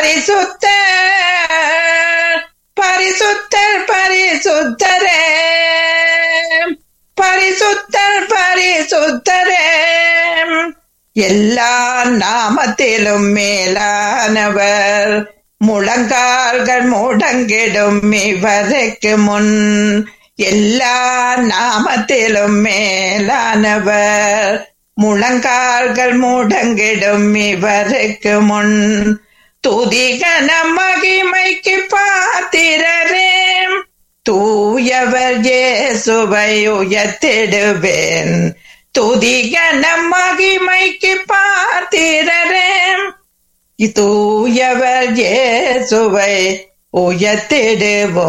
பரிசுத்தர் பரிசுத்தர் பரிசுத்தரே பரிசுத்தர் பரிசுத்தரே எல்லா நாமத்திலும் மேலானவர் முழங்கால்கள் முடங்கிடும் இவருக்கு முன் எல்லா நாமத்திலும் மேலானவர் முழங்கால்கள் முடங்கிடும் இவருக்கு முன் துதிகன மகிமைக்கு பாத்திரரே தூயவர் இயேசுவை உயர்த்திடுவேன் துதிகன மகிமைக்கு பாத்திரரே தூயவர் இயேசுவை உயர்த்திடுவோம்